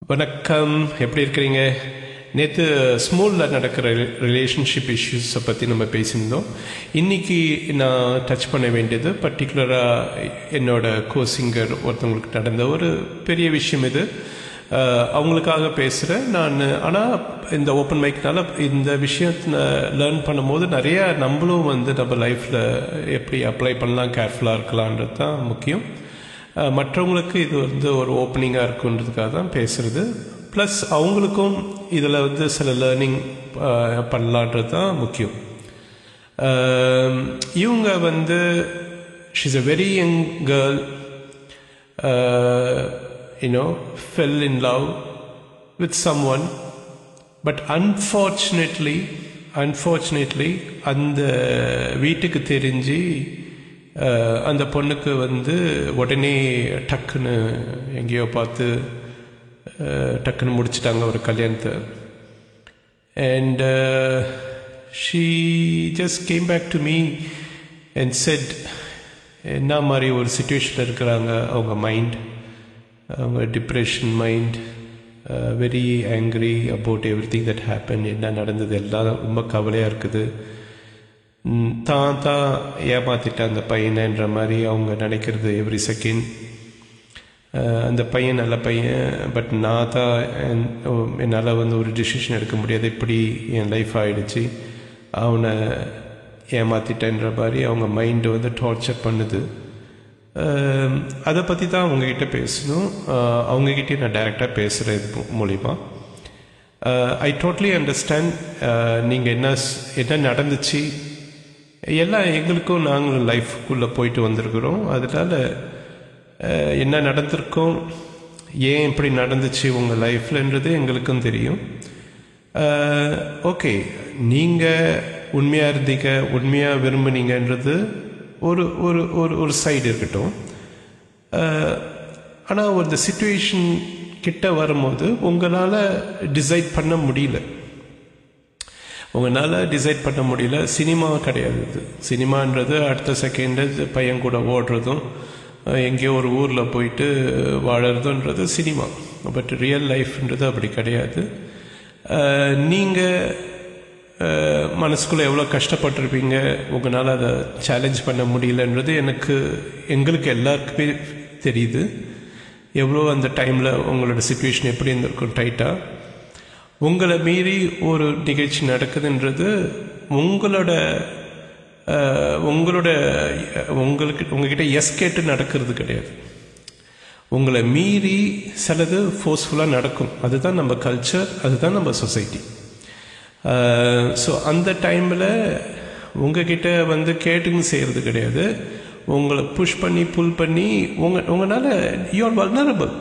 வணக்கம் எப்படி இருக்கிறீங்க நேற்று ஸ்மூலில் நடக்கிற ரிலேஷன்ஷிப் இஷ்யூஸை பற்றி நம்ம பேசியிருந்தோம் இன்னைக்கு நான் டச் பண்ண வேண்டியது பர்டிகுலராக என்னோட கோசிங்கர் ஒருத்தவங்களுக்கு நடந்த ஒரு பெரிய விஷயம் இது அஹ், அவங்களுக்காக பேசுகிறேன் நான் ஆனால் இந்த ஓப்பன் மைக்னால இந்த விஷயத்தை லேர்ன் பண்ணும்போது நிறைய நம்மளும் வந்து நம்ம லைஃப்பில் எப்படி அப்ளை பண்ணலாம் கேர்ஃபுல்லாக இருக்கலான்றது தான் முக்கியம் அஹ், மற்றவங்களுக்கு இது வந்து ஒரு ஓப்பனிங்காக இருக்குன்றதுக்காக தான் பேசுகிறது ப்ளஸ் அவங்களுக்கும் இதில் வந்து சில லேர்னிங் பண்ணலான்றது தான் முக்கியம் அஹ், இவங்க வந்து she's a very young girl you know fell in love with someone but unfortunately unfortunately அந்த வீட்டுக்கு தெரிஞ்சு அஹ், அந்த பொண்ணுக்கு வந்து உடனே டக்குன்னு எங்கேயோ பார்த்து அஹ், டக்குன்னு முடிச்சிட்டாங்க ஒரு கல்யாணத்தை and she just came back to me and said என்ன மாதிரி ஒரு சுச்சுவேஷனில் இருக்கிறாங்க அவங்க மைண்ட் அவங்க depression mind very angry about everything that happen என்ன நடந்தது எல்லாம் ரொம்ப கவலையாக இருக்குது ம், தான் தான் ஏமாத்திட்ட அந்த பையனைன்ற மாதிரி அவங்க நினைக்கிறது எவ்ரி செகண்ட் அந்த பையன் நல்ல பையன் பட் நான் தான் என்னால் வந்து ஒரு டிசிஷன் எடுக்க முடியாது இப்படி என் லைஃப் ஆயிடுச்சு அவனை ஏமாத்திட்டேன்ற மாதிரி அவங்க மைண்டு வந்து டார்ச்சர் பண்ணுது அஹ், அதை பற்றி தான் அவங்கக்கிட்ட பேசணும் அஹ், அவங்கக்கிட்டே நான் டைரெக்டாக பேசுகிறேன் இது மூலிமா ஐ டோட்லி அண்டர்ஸ்டாண்ட் நீங்கள் என்ன ஸ்- என்ன நடந்துச்சு எல்லாம் எங்களுக்கும் நாங்களும் லைஃப்குள்ளே போயிட்டு வந்திருக்கிறோம் அதனால அஹ், என்ன நடந்திருக்கோம் ஏன் இப்படி நடந்துச்சு உங்கள் லைஃப்லன்றது எங்களுக்கும் தெரியும் ஓகே நீங்கள் உண்மையாக இருந்தீங்க உண்மையாக விரும்புனீங்கன்றது ஒரு ஒரு ஒரு ஒரு சைடு இருக்கட்டும் ஆனால் ஒரு சுச்சுவேஷன் கிட்ட வரும்போது உங்களால் டிசைட் பண்ண முடியல உங்களால் டிசைட் பண்ண முடியல சினிமா கிடையாது இது சினிமான்றது அடுத்த செகண்டு பையன் கூட ஓடுறதும் அஹ், எங்கேயோ ஒரு ஊரில் போயிட்டு வாழறதுன்றது சினிமா பட் ரியல் லைஃப்ன்றது அப்படி கிடையாது நீங்கள் மனசுக்குள்ளே எவ்வளோ கஷ்டப்பட்டிருப்பீங்க உங்களால் அதை சேலஞ்ச் பண்ண முடியலன்றது எனக்கு எங்களுக்கு எல்லாருக்குமே தெரியுது எவ்வளோ அந்த டைமில் உங்களோட சுச்சுவேஷன் எப்படி இருந்திருக்கும் டைட்டாக உங்களை மீறி ஒரு நிகழ்ச்சி நடக்குதுன்றது உங்களோட அஹ், உங்களோட அஹ், உங்களுக்கு உங்ககிட்ட எஸ் கேட்டு நடக்கிறது கிடையாது உங்களை மீறி சிலது ஃபோர்ஸ்ஃபுல்லாக நடக்கும் அதுதான் நம்ம கல்ச்சர் அதுதான் நம்ம சொசைட்டி ஸோ அந்த டைமில் உங்ககிட்ட வந்து கேட்டுன்னு செய்கிறது கிடையாது உங்களை புஷ் பண்ணி புல் பண்ணி உங்க உங்களால் யூஆர் வல்னரபிள்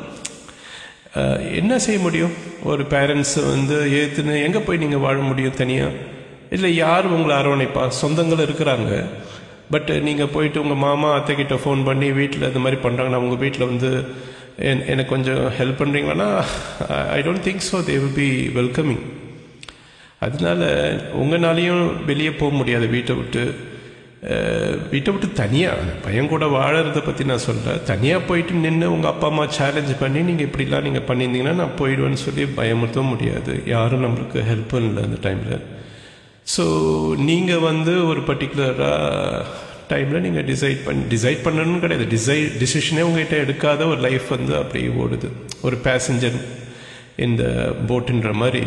என்ன செய்ய முடியும் ஒரு பேரண்ட்ஸ் வந்து ஏற்றுன்னு எங்கே போய் நீங்கள் வாழ முடியும் தனியாக இல்லை யார் உங்களை அரவணைப்பா சொந்தங்கள் இருக்கிறாங்க பட் நீங்கள் போயிட்டு உங்கள் மாமா அத்தை கிட்ட ஃபோன் பண்ணி வீட்டில் இந்த மாதிரி பண்ணுறாங்கன்னா உங்கள் வீட்டில் வந்து என் எனக்கு கொஞ்சம் ஹெல்ப் பண்ணுறீங்களா I don't think so they will be welcoming அதனால உங்களாலையும் வெளியே போக முடியாது வீட்டை விட்டு அஹ், வீட்டை விட்டு தனியாக பையன் கூட வாழறதை பற்றி நான் சொல்கிறேன் தனியாக போயிட்டு நின்று உங்கள் அப்பா அம்மா சேலஞ்ச் பண்ணி நீங்கள் இப்படிலாம் நீங்கள் பண்ணியிருந்தீங்கன்னா நான் போயிடுவேன்னு சொல்லி பயமுறுத்தவும் முடியாது யாரும் நம்மளுக்கு ஹெல்ப்பும் இல்லை அந்த டைமில் ஸோ நீங்கள் வந்து ஒரு பர்டிகுலராக டைமில் நீங்கள் டிசைட் பண்ணி டிசைட் பண்ணணும்னு கிடையாது டிசை டிசிஷனே உங்ககிட்ட எடுக்காத ஒரு லைஃப் வந்து அப்படி ஓடுது ஒரு பேசஞ்சர் இந்த போட்டுன்ற மாதிரி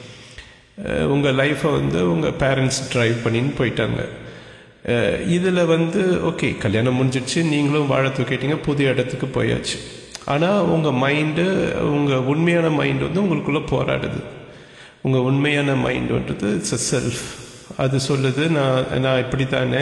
உங்கள் லைஃப்பை வந்து உங்கள் பேரண்ட்ஸ் ட்ரைவ் பண்ணின்னு போயிட்டாங்க இதில் வந்து ஓகே கல்யாணம் முடிஞ்சிடுச்சு நீங்களும் வாழ தூக்கிட்டீங்க புது இடத்துக்கு போயாச்சு ஆனால் உங்கள் மைண்டு உங்கள் உண்மையான மைண்ட் வந்து உங்களுக்குள்ளே போராடுது உங்கள் உண்மையான மைண்டுன்றது இட்ஸ் அ செல்ஃப் அது சொல்லுது நான் நான் இப்படி தானே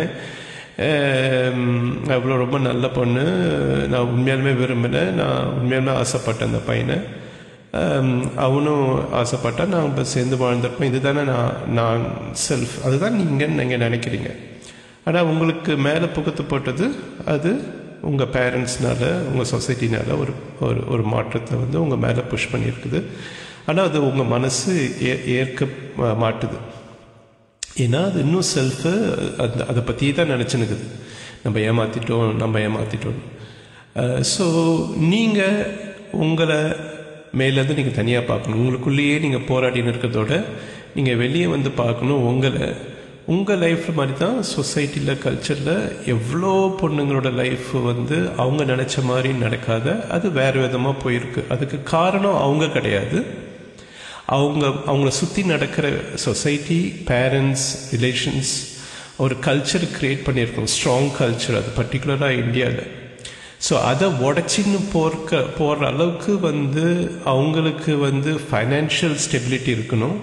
அவ்வளோ ரொம்ப நல்ல பொண்ணு நான் உண்மையாலுமே விரும்பினேன் நான் உண்மையாலுமே ஆசைப்பட்டேன் அந்த பையனை ஆம், அவனும் ஆசைப்பட்டா நான் இப்போ சேர்ந்து வாழ்ந்தப்போ இதுதானே நான் நான் செல்ஃப் அதுதான் நீங்கள் நீங்கள் நினைக்கிறீங்க ஆனால் உங்களுக்கு மேலே புகுத்து போட்டது அது உங்கள் பேரண்ட்ஸ்னால உங்கள் சொசைட்டினால ஒரு ஒரு ஒரு மாற்றத்தை வந்து உங்கள் மேலே புஷ் பண்ணியிருக்குது ஆனால் அது உங்கள் மனசு ஏ ஏற்க மா- மாட்டுது ஏன்னா அது இன்னும் செல்ஃபு அந்த அதை பற்றி தான் நினச்சினுக்குது நம்ம ஏமாற்றிட்டோம் நம்ம ஏமாற்றிட்டோம் ஸோ நீங்கள் உங்களை மேலேருந்து நீங்கள் தனியாக பார்க்கணும் உங்களுக்குள்ளேயே நீங்கள் போராடின்னு இருக்கிறதோட நீங்கள் வெளியே வந்து பார்க்கணும் உங்களை உங்கள் லைஃப் மாதிரி தான் சொசைட்டியில் கல்ச்சரில் எவ்வளோ பொண்ணுங்களோட லைஃப் வந்து அவங்க நினச்ச மாதிரி நடக்காத அது வேறு விதமாக போயிருக்கு அதுக்கு காரணம் அவங்க கிடையாது அவங்க அவங்கள சுற்றி நடக்கிற சொசைட்டி பேரண்ட்ஸ் ரிலேஷன்ஸ் ஒரு கல்ச்சர் க்ரியேட் பண்ணியிருக்கோம் ஸ்ட்ராங் கல்ச்சர் அது பர்டிகுலராக இந்தியாவில் ஸோ அதை உடச்சின்னு போர்க்க போகிற அளவுக்கு வந்து அவங்களுக்கு வந்து ஃபைனான்ஷியல் ஸ்டெபிலிட்டி இருக்கணும்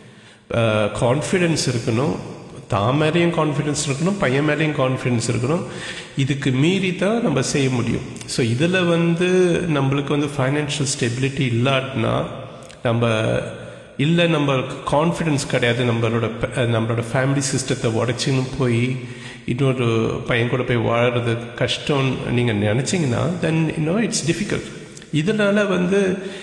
கான்ஃபிடென்ஸ் இருக்கணும் தான் மேலேயும் கான்ஃபிடென்ஸ் இருக்கணும் பையன் மேலேயும் கான்ஃபிடென்ஸ் இருக்கணும் இதுக்கு மீறி தான் நம்ம செய்ய முடியும் ஸோ இதில் வந்து நம்மளுக்கு வந்து ஃபைனான்ஷியல் ஸ்டெபிலிட்டி இல்லாட்டினா நம்ம இல்லை நம்மளுக்கு கான்ஃபிடென்ஸ் கிடையாது நம்மளோட நம்மளோட ஃபேமிலி சிஸ்டத்தை உடச்சின்னு போய் இன்னொரு பையன் கூட போய் வாழறது கஷ்டம்னு நீங்கள் நினச்சிங்கன்னா தென் இன்னும் இட்ஸ் டிஃபிகல்ட் இதனால் வந்து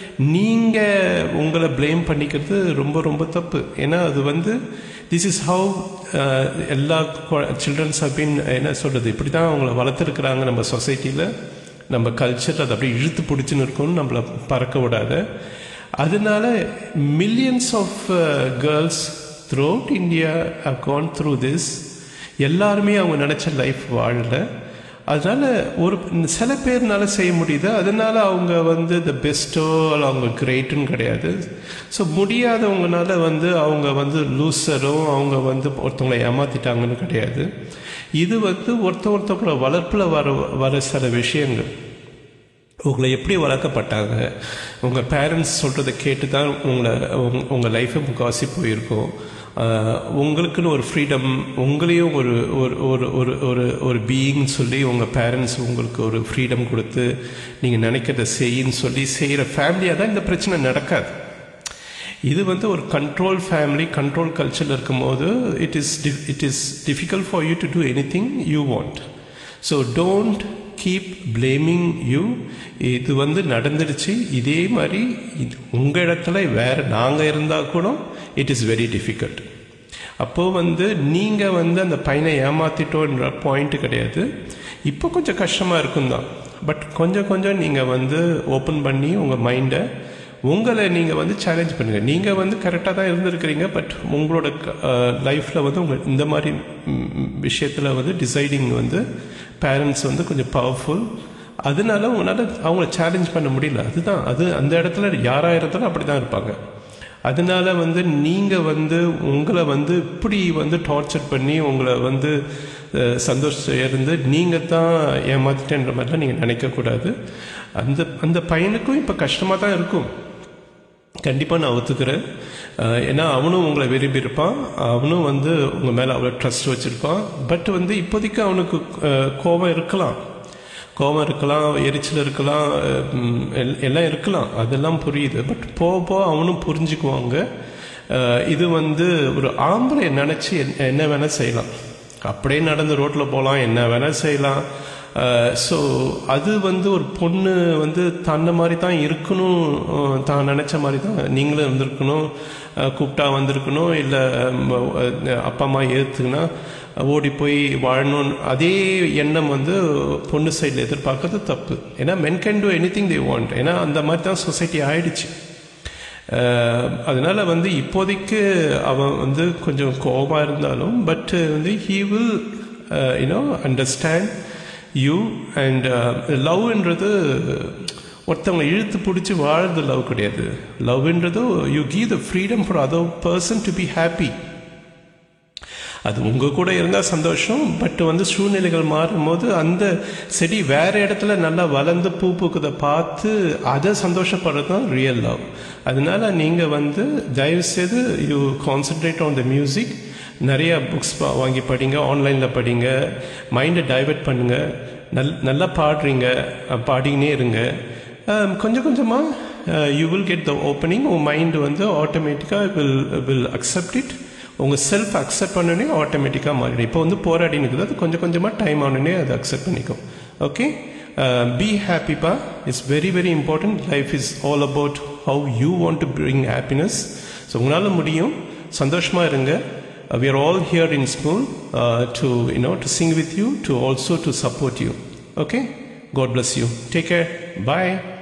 நீங்கள் உங்களை ப்ளேம் பண்ணிக்கிறது ரொம்ப ரொம்ப தப்பு ஏன்னா அது வந்து திஸ் இஸ் ஹவு எல்லா சில்ட்ரன்ஸ் பின் என்ன சொல்கிறது இப்படி தான் அவங்கள வளர்த்துருக்குறாங்க நம்ம சொசைட்டியில் நம்ம கல்ச்சர் அதை அப்படியே இழுத்து பிடிச்சின்னு இருக்கணும்னு நம்மளை பறக்க விடாத அதனால millions of girls throughout India have gone through this எல்லாருமே அவங்க நினச்ச லைஃப் வாழல அதனால ஒரு சில பேர்னால செய்ய முடியுது அதனால அவங்க வந்து த பெஸ்ட்டோ இல்லை அவங்க கிரேட்டுன்னு கிடையாது ஸோ முடியாதவங்கனால வந்து அவங்க வந்து லூசரோ அவங்க வந்து ஒருத்தவங்களை ஏமாத்திட்டாங்கன்னு கிடையாது இது வந்து ஒருத்த ஒருத்தவங்களோட வளர்ப்பில் வர வர சில விஷயங்கள் உங்களை எப்படி வளர்க்கப்பட்டாங்க உங்கள் பேரண்ட்ஸ் சொல்கிறத கேட்டு தான் உங்களை உங்கள் லைஃபை முக்காசி போயிருக்கோம் உங்களுக்குன்னு ஒரு ஃப்ரீடம் உங்களையும் ஒரு ஒரு ஒரு ஒரு ஒரு ஒரு பீயிங் சொல்லி உங்கள் பேரண்ட்ஸ் உங்களுக்கு ஒரு ஃப்ரீடம் கொடுத்து நீங்கள் நினைக்கிறத செய்யின்னு சொல்லி செய்கிற ஃபேமிலியாக தான் இந்த பிரச்சனை நடக்காது இது வந்து ஒரு கண்ட்ரோல் ஃபேமிலி கண்ட்ரோல் கல்ச்சரில் இருக்கும்போது it is it is difficult for you to do anything you want so don't keep blaming you இது வந்து நடந்துடுச்சு இதே மாதிரி உங்கள் இடத்துல வேறு நாங்கள் இருந்தால் கூட இட் இஸ் வெரி டிஃபிகல்ட் அப்போது வந்து நீங்கள் வந்து அந்த பையனை ஏமாத்திட்டோன்ற பாயிண்ட் கிடையாது இப்போ கொஞ்சம் கஷ்டமாக இருக்கும் தான் பட் கொஞ்சம் கொஞ்சம் நீங்கள் வந்து ஓப்பன் பண்ணி உங்கள் மைண்டை உங்களை நீங்கள் வந்து சேலஞ்ச் பண்ணுங்கள் நீங்கள் வந்து கரெக்டாக தான் இருந்திருக்கிறீங்க பட் உங்களோட லைஃப்பில் வந்து உங்கள் இந்த மாதிரி விஷயத்தில் வந்து டிசைடிங் வந்து பேரண்ட்ஸ் வந்து கொஞ்சம் பவர்ஃபுல் அதனால உங்களால் அவங்கள சேலஞ்ச் பண்ண முடியல அதுதான் அது அந்த இடத்துல யாராக இருந்தாலும் அப்படி தான் இருப்பாங்க அதனால வந்து நீங்கள் வந்து உங்களை வந்து இப்படி வந்து டார்ச்சர் பண்ணி உங்களை வந்து சந்தோஷம் இருந்து நீங்கள் தான் ஏமாத்திட்டேன்ற மாதிரிலாம் நீங்கள் நினைக்கக்கூடாது அந்த அந்த பையனுக்கும் இப்போ கஷ்டமாக தான் இருக்கும் கண்டிப்பாக நான் ஒத்துக்கிறேன் ஏன்னா அவனும் உங்களை விரும்பி இருப்பான் அவனும் வந்து உங்கள் மேலே அவ்வளோ ட்ரஸ்ட் வச்சுருப்பான் பட் வந்து இப்போதைக்கு அவனுக்கு கோபம் இருக்கலாம் கோபம் இருக்கலாம் எரிச்சல் இருக்கலாம் எல்லாம் இருக்கலாம் அதெல்லாம் புரியுது பட் போக போக அவனும் புரிஞ்சுக்குவாங்க இது வந்து ஒரு ஆம்பளை நினச்சி என்ன வேணால் செய்யலாம் அப்படியே நடந்து ரோட்டில் போகலாம் என்ன வேணால் செய்யலாம் ஸோ அது வந்து ஒரு பொண்ணு வந்து தன்னை மாதிரி தான் இருக்கணும் தான் நினச்ச மாதிரி தான் நீங்களும் இருந்திருக்கணும் கூப்பிட்டா வந்திருக்கணும் இல்லை அப்பா அம்மா ஏற்றுக்குன்னா ஓடி போய் வாழணும் அதே எண்ணம் வந்து பொண்ணு சைடில் எதிர்பார்க்கறது தப்பு ஏன்னா men can do anything they want ஏன்னா அந்த மாதிரி தான் சொசைட்டி ஆயிடுச்சு அதனால வந்து இப்போதைக்கு அவன் வந்து கொஞ்சம் கோபமாக இருந்தாலும் பட் வந்து he will you know understand you and லவ்ன்றது ஒருத்தவங்களை இழுத்து பிடிச்சி வாழ்றது லவ் கிடையாது லவ்ன்றது you give the freedom for other person to be happy அது உங்கள் கூட இருந்தால் சந்தோஷம் பட் வந்து சூழ்நிலைகள் மாறும்போது அந்த செடி வேற இடத்துல நல்லா வளர்ந்து பூ பூக்குதை பார்த்து அதை சந்தோஷப்படுறது தான் ரியல் லவ் அதனால நீங்கள் வந்து தயவுசெய்து you concentrate on the music நிறைய புக்ஸ் வாங்கி படிங்க ஆன்லைனில் படிங்க மைண்டை டைவெர்ட் பண்ணுங்கள் நல் நல்லா பாடுறீங்க பாடினே இருங்க கொஞ்சம் கொஞ்சமாக you will get the opening உங்கள் மைண்டு வந்து ஆட்டோமேட்டிக்காக வில் வில் அக்செப்ட் இட் உங்கள் செல்ஃப் அக்செப்ட் பண்ணனே ஆட்டோமேட்டிக்காக மாறிடும் இப்போ வந்து போராடி நிற்குது அது கொஞ்சம் கொஞ்சமாக டைம் ஆனோடனே அதை அக்செப்ட் பண்ணிக்கும் ஓகே பி ஹாப்பிப்பா it's very very important life is all about how you want to bring happiness so உங்களால் முடியும் சந்தோஷமாக இருங்க we are all here in school uh, to you know to sing with you to also to support you okay god bless you take care bye